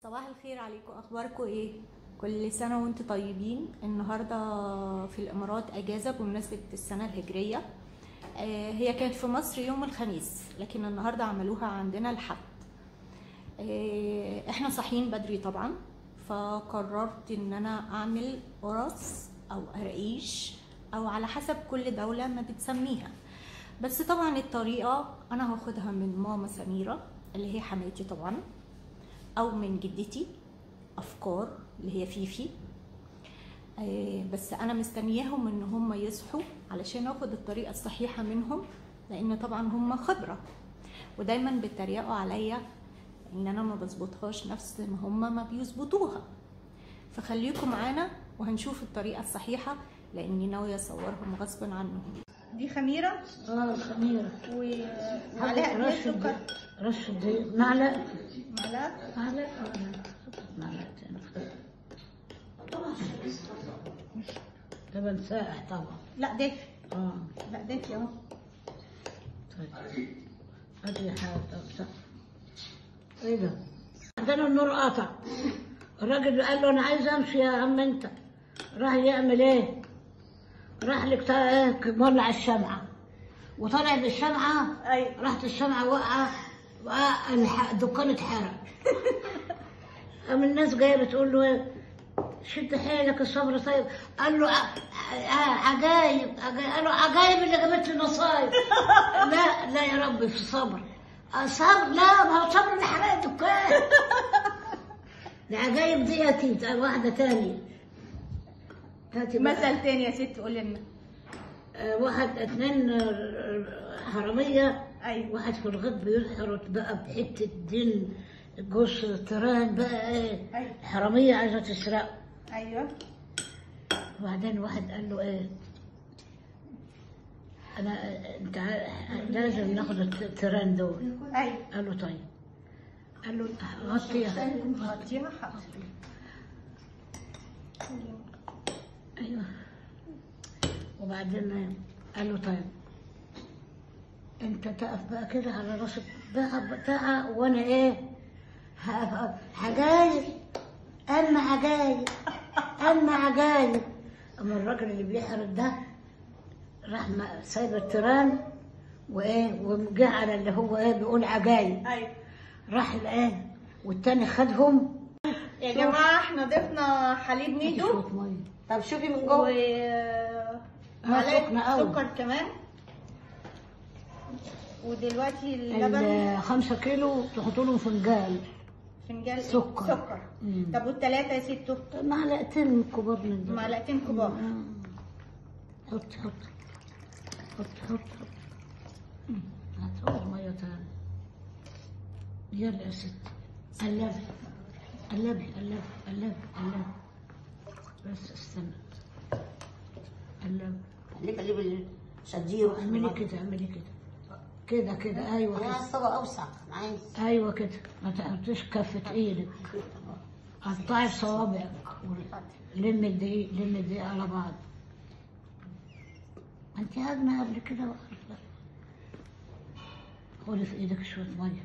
صباح الخير عليكم اخباركم ايه كل سنه وانتم طيبين النهارده في الامارات اجازه بمناسبه السنه الهجريه آه، هي كانت في مصر يوم الخميس لكن النهارده عملوها عندنا الحد آه، احنا صاحيين بدري طبعا فقررت ان انا اعمل قرص او قراقيش او على حسب كل دوله ما بتسميها بس طبعا الطريقه انا هاخدها من ماما سميره اللي هي حماتي طبعا او من جدتي افكار اللي هي فيفي آه، بس انا مستنياهم ان هم يصحوا علشان اخد الطريقه الصحيحه منهم لان طبعا هم خبره ودايما بيتريقوا عليا ان انا ما بظبطهاش نفس ما هم ما بيظبطوها فخليكم معانا وهنشوف الطريقه الصحيحه لاني ناويه اصورهم غصب عنهم دي خميره اه خميرة ومعلقه قد ايه سكر رش دي معلقة معلقه معلقة معلقتين لبن ساقع طبعا لا دافي اه لا دافي اهو طيب ادي حاجة طب ايه ده؟ عندنا النور قطع الراجل قال له انا عايز امشي يا عم انت راح يعمل ايه؟ راح لك ايه مولع الشمعة وطلع بالشمعة ايوه راحت الشمعة واقعة وقع الح- الدكان اتحرق قام الناس جاية بتقول له ايه شد حيلك الصبر طيب قال له ع- ع- عجايب عجايب قال له عجايب اللي جابت لي نصايب لا لا يا ربي في صبر آه، صبر لا ما هو صبر اللي حرق الدكان العجايب دي اكيد واحدة تانية هاتي بقى. مثل تاني يا ست قولي لنا آه، واحد اتنين آه، حرامية ايوه واحد في الغد بيحرط بقى بحتة دين جوز تيران بقى ايه ايوه حرامية عايزة تسرقه ايوه وبعدين واحد قال له ايه انا انت ع- لازم ناخد التيران دول ايوه قال له طيب قال له غطيها غطيها حاضر ايوه وبعدين قال له طيب انت تقف بقى كده على راس بقى بتاعها وانا ايه ه- عجايب اما عجايب اما عجايب اما الراجل اللي بيحرد ده راح ما- سايب التيران وايه وجه على اللي هو ايه بيقول عجايب ايوه راح الايه والتاني خدهم يا جماعه احنا ضفنا حليب نيدو شوية ميه طب شوفي من جوه سخنة أوي. معلقه سكر كمان ودلوقتي اللبن ال 5 كيلو تحط لهم فنجان فنجان سكر. سكر مم. طب والثلاثه يا ستو معلقتين كبار من دول معلقتين كبار آه. حط حط حط حط حط مم. هتعوز ميه تاني يلا يا ست قلبي قلبي قلبي قلبي قلبي بس استنى قلبي خليك قليب الشجير اعملي كده اعملي كده كده كده ايوه انا كده عايز طبق اوسع انا عايز ايوه كده ما تحطيش كفة ايدك قطعي بصوابعك لم الدقيق لم الدقيق على بعض انت هاجمة قبل كده بقى خدي في ايدك شوية مية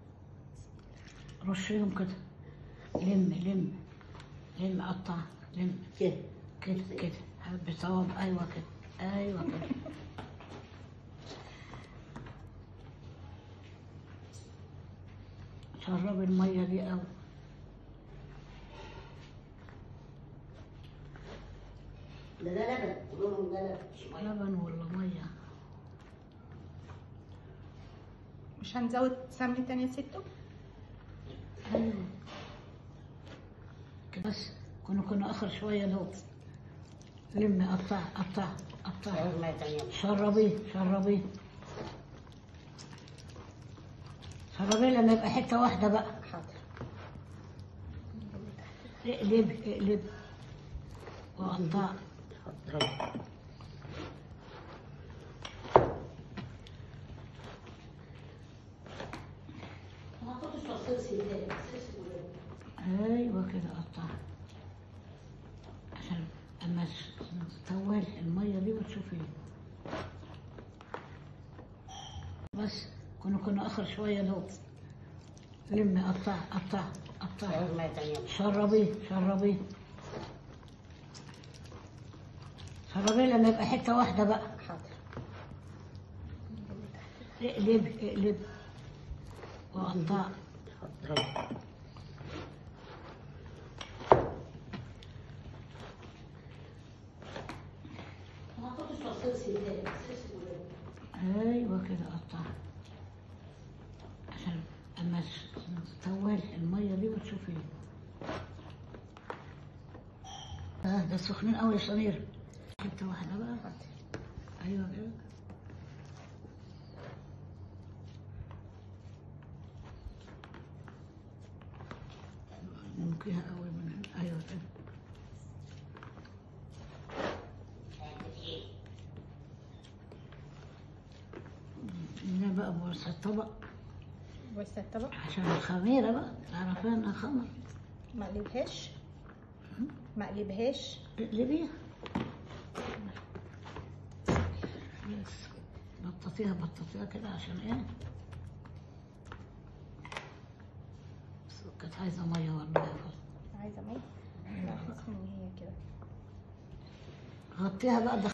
رشيهم كده لم لم لم قطع لم كده كده كده بصواب ايوه كده ايوه كده شربي المية دي قوي ده ده لبن قولوا ده لبن شوية. لبن ولا مية مش هنزود سمن تاني يا ستو ايوه كده بس كنا كنا اخر شوية لو لمي قطع قطع قطع عايز مية تانية شربيه شربيه شربيه لما يبقى حتة واحدة بقى حاضر اقلبي اقلبي وقطع ايوه كده قطع عشان اما تطول الميه دي وتشوفي بس كنا كنا اخر شويه لو لمي قطع قطع قطع قطعي عاوز مية تانية شربيه شربيه شربيه لما يبقى حته واحده بقى حاضر اقلب اقلب وقطع حاضر ما كنتش فصلت سنتين ايوه كده قطع عشان اما تطول الميه دي وتشوفي اه ده سخنين قوي يا سمير حته واحده بقى ايوه كده نمكيها قوي من هنا ايوه كده هنا بقى بوسع الطبق بس الطبق عشان الخميرة بقى تعرفين انها خمر ما اقلبهاش ما اقلبهاش اقلبيها بس بططيها بططيها كده عشان ايه بس كانت عايزة مية والله عايزه ميه لا حاسه ان هي كده غطيها بقى